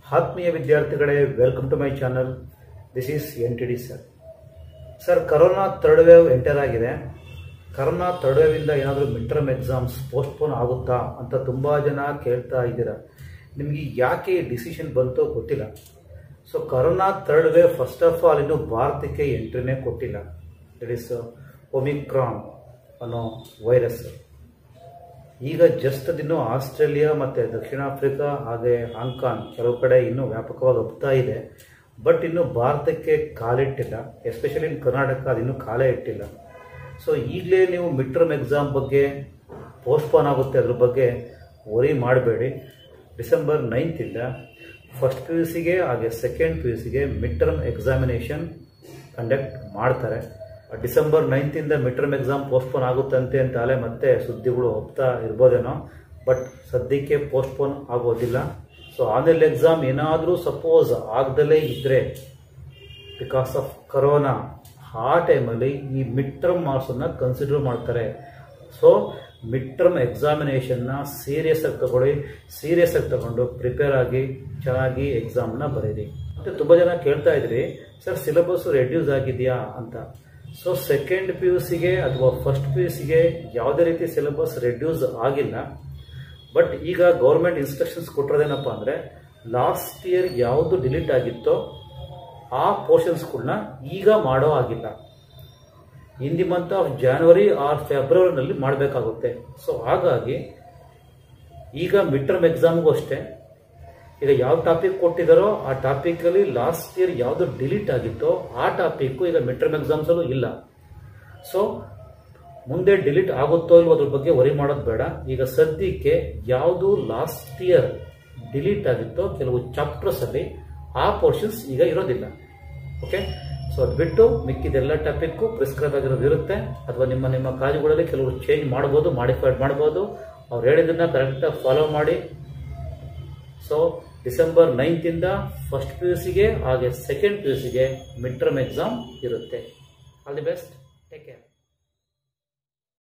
ಆತ್ಮೀಯ ವಿದ್ಯಾರ್ಥಿಗಳೇ welcome to my channel this is N T D sir sir corona third wave enter ಆಗಿದೆ corona third ವೇವಿಂದ ಏನಾದರೂ mid term exams postpone ಆಗುತ್ತಾ ಅಂತ ತುಂಬ ಜನ ಕೇಳ್ತಾ ಇದ್ದೀರಾ ನಿಮಗೆ ಯಾಕೆ ಈ ಡಿಸಿಷನ್ ಬಂತೋ ಗೊತ್ತಿಲ್ಲ so corona third wave first of all ಇನ್ನು ಭಾರತಕ್ಕೆ ಎಂಟ್ರಿನೇ ಕೊಟ್ಟಿಲ್ಲ ದಟ್ ಈಸ್ ಒಮಿಕ್ರಾನ್ ಅನ್ನೋ ವೈರಸ್ ಈಗ ಜಸ್ಟ್ ಅದಿನ್ನು ಆಸ್ಟ್ರೇಲಿಯಾ ಮತ್ತು ದಕ್ಷಿಣ ಆಫ್ರಿಕಾ ಹಾಗೆ ಹಾಂಗ್ಕಾಂಗ್ ಕೆಲವು ಕಡೆ ಇನ್ನೂ ವ್ಯಾಪಕವಾಗಿ ಹಬ್ತಾ ಇದೆ ಬಟ್ ಇನ್ನು ಭಾರತಕ್ಕೆ ಕಾಲಿಟ್ಟಿಲ್ಲ ಎಸ್ಪೆಷಲಿ ಇನ್ ಕರ್ನಾಟಕ ಅದಿನ್ನೂ ಕಾಲೇ ಇಟ್ಟಿಲ್ಲ ಸೊ ಈಗಲೇ ನೀವು ಮಿಡ್ ಟರ್ಮ್ ಎಕ್ಸಾಮ್ ಬಗ್ಗೆ ಪೋಸ್ಟ್ಪೋನ್ ಆಗುತ್ತೆ ಅದ್ರ ಬಗ್ಗೆ ವರಿ ಮಾಡಬೇಡಿ ಡಿಸೆಂಬರ್ ನೈನ್ತಿಂದ ಫಸ್ಟ್ ಪಿ ಯು ಸಿಗೆ ಹಾಗೆ ಸೆಕೆಂಡ್ ಪಿ ಯು ಸಿಗೆ ಮಿಡ್ ಟರ್ಮ್ ಎಕ್ಸಾಮಿನೇಷನ್ ಕಂಡಕ್ಟ್ ಮಾಡ್ತಾರೆ ಡಿಸೆಂಬರ್ ನೈನ್ತಿಂದ ಮಿಡ್ ಟರ್ಮ್ ಎಕ್ಸಾಮ್ ಪೋಸ್ಟ್ಪೋನ್ ಆಗುತ್ತಂತೆ ಅಂತ ಅಲೆ ಮತ್ತೆ ಸುದ್ದಿಗಳು ಹೋಗ್ತಾ ಇರ್ಬೋದೇನೋ ಬಟ್ ಸದ್ಯಕ್ಕೆ ಪೋಸ್ಟ್ಪೋನ್ ಆಗೋದಿಲ್ಲ ಸೊ ಆನ್ಲೈನ್ ಎಕ್ಸಾಮ್ ಏನಾದರೂ ಸಪೋಸ್ ಆಗದಲ್ಲೇ ಇದ್ದರೆ ಬಿಕಾಸ್ ಆಫ್ ಕರೋನಾ ಆ ಟೈಮಲ್ಲಿ ಈ ಮಿಡ್ ಟರ್ಮ್ ಮಾರ್ಕ್ಸನ್ನು ಕನ್ಸಿಡರ್ ಮಾಡ್ತಾರೆ ಸೊ ಮಿಡ್ ಟರ್ಮ್ ಎಕ್ಸಾಮಿನೇಷನ್ನ ಸೀರಿಯಸ್ ಆಗಿ ತಗೊಳ್ಳಿ ಸೀರಿಯಸ್ ಆಗಿ ತಗೊಂಡು ಪ್ರಿಪೇರ್ ಆಗಿ ಚೆನ್ನಾಗಿ ಎಕ್ಸಾಮ್ನ ಬರೀರಿ ಮತ್ತು ತುಂಬ ಜನ ಕೇಳ್ತಾ ಇದ್ರಿ ಸರ್ ಸಿಲೆಬಸ್ ರೆಡ್ಯೂಸ್ ಆಗಿದೆಯಾ ಅಂತ ಸೊ ಸೆಕೆಂಡ್ ಪಿ ಯು ಸಿಗೆ ಅಥವಾ ಫಸ್ಟ್ ಪಿ ಯು ಸಿಗೆ ಯಾವುದೇ ರೀತಿ ಸಿಲೆಬಸ್ ರೆಡ್ಯೂಸ್ ಆಗಿಲ್ಲ ಬಟ್ ಈಗ ಗೌರ್ಮೆಂಟ್ ಇನ್ಸ್ಟ್ರಕ್ಷನ್ಸ್ ಕೊಟ್ಟಿರೋದೇನಪ್ಪ ಅಂದರೆ ಲಾಸ್ಟ್ ಇಯರ್ ಯಾವುದು ಡಿಲೀಟ್ ಆಗಿತ್ತೋ ಆ ಪೋರ್ಷನ್ಸ್ಗಳನ್ನ ಈಗ ಮಾಡೋ ಆಗಿಲ್ಲ in the month of January or ಫೆಬ್ರವರಿನಲ್ಲಿ ಮಾಡಬೇಕಾಗುತ್ತೆ ಸೊ ಹಾಗಾಗಿ ಈಗ ಮಿಡ್ ಟರ್ಮ್ ಎಕ್ಸಾಮ್ಗೂ ಅಷ್ಟೇ ಈಗ ಯಾವ ಟಾಪಿಕ್ ಕೊಟ್ಟಿದ್ದಾರೋ ಆ ಟಾಪಿಕಲ್ಲಿ ಲಾಸ್ಟ್ ಇಯರ್ ಯಾವುದು ಡಿಲೀಟ್ ಆಗಿತ್ತೋ ಆ ಟಾಪಿಕ್ಕು ಈಗ ಮಿಡ್ ಟರ್ಮ್ ಎಕ್ಸಾಮ್ಸಲ್ಲೂ ಇಲ್ಲ ಸೊ ಮುಂದೆ ಡಿಲೀಟ್ ಆಗುತ್ತೋ ಇಲ್ವೋ ಅದ್ರ ಬಗ್ಗೆ ವರಿ ಮಾಡೋದು ಬೇಡ ಈಗ ಸದ್ಯಕ್ಕೆ ಯಾವುದು ಲಾಸ್ಟ್ ಇಯರ್ ಡಿಲೀಟ್ ಆಗಿತ್ತೋ ಕೆಲವು ಚಾಪ್ಟರ್ಸಲ್ಲಿ ಆ ಪೋರ್ಷನ್ಸ್ ಈಗ ಇರೋದಿಲ್ಲ ಓಕೆ ಸೊ ಅದು ಬಿಟ್ಟು ಮಿಕ್ಕಿದೆಲ್ಲ ಟಾಪಿಕ್ಕು ಪ್ರಿಸ್ಕ್ರೈಬ್ ಆಗಿರೋದು ಇರುತ್ತೆ ಅಥವಾ ನಿಮ್ಮ ನಿಮ್ಮ ಕಾಲೇಜುಗಳಲ್ಲಿ ಕೆಲವರು ಚೇಂಜ್ ಮಾಡ್ಬೋದು ಮಾಡಿಫೈಡ್ ಮಾಡ್ಬೋದು ಅವ್ರು ಹೇಳಿದ್ದನ್ನ ಕರೆಕ್ಟಾಗಿ ಫಾಲೋ ಮಾಡಿ ಸೊ ಡಿಸೆಂಬರ್ ನೈನ್ತಿಂದ ಫಸ್ಟ್ ಪಿ ಯು ಸಿಗೆ ಹಾಗೆ ಸೆಕೆಂಡ್ ಪಿ ಯು ಸಿಗೆ ಮಿಡ್ ಟರ್ಮ್ ಎಕ್ಸಾಮ್ ಇರುತ್ತೆ all the best take care